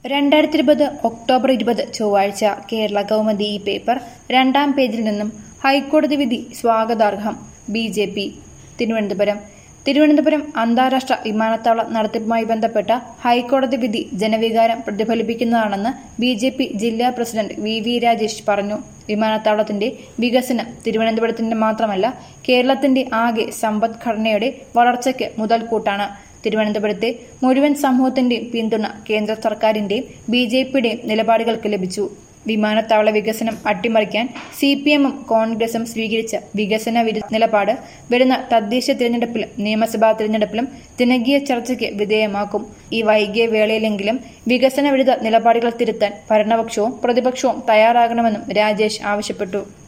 രണ്ടായിരത്തി ഇരുപത് ഒക്ടോബർ ഇരുപത് ചൊവ്വാഴ്ച കേരള കൗമുദി ഈ പേപ്പർ രണ്ടാം പേജിൽ നിന്നും ഹൈക്കോടതി വിധി സ്വാഗതാർഹം B J P Thiruvananthapuram Thiruvananthapuram അന്താരാഷ്ട്ര വിമാനത്താവള നടത്തിപ്പുമായി ബന്ധപ്പെട്ട ഹൈക്കോടതി വിധി ജനവികാരം പ്രതിഫലിപ്പിക്കുന്നതാണെന്ന് ബി ജെ പി ജില്ലാ പ്രസിഡന്റ് വി വി രാജേഷ് പറഞ്ഞു വിമാനത്താവളത്തിന്റെ വികസനം തിരുവനന്തപുരത്തിന്റെ മാത്രമല്ല കേരളത്തിന്റെ ആകെ സമ്പദ്ഘടനയുടെ വളർച്ചയ്ക്ക് മുതൽക്കൂട്ടാണ് തിരുവനന്തപുരത്തെ മുഴുവൻ സമൂഹത്തിന്റെയും പിന്തുണ കേന്ദ്ര സർക്കാരിന്റെയും ബി ജെ പിയുടെയും നിലപാടുകൾക്ക് ലഭിച്ചു വിമാനത്താവള വികസനം അട്ടിമറിക്കാൻ സി പി എമ്മും കോൺഗ്രസും സ്വീകരിച്ച വികസന വിരുദ്ധ നിലപാട് വരുന്ന തദ്ദേശ തിരഞ്ഞെടുപ്പിലും നിയമസഭാ തിരഞ്ഞെടുപ്പിലും ജനകീയ ചർച്ചയ്ക്ക് വിധേയമാക്കും ഈ വൈകിയ വേളയിലെങ്കിലും വികസന വിരുദ്ധ നിലപാടുകൾ തിരുത്താൻ ഭരണപക്ഷവും പ്രതിപക്ഷവും തയ്യാറാകണമെന്നും രാജേഷ് ആവശ്യപ്പെട്ടു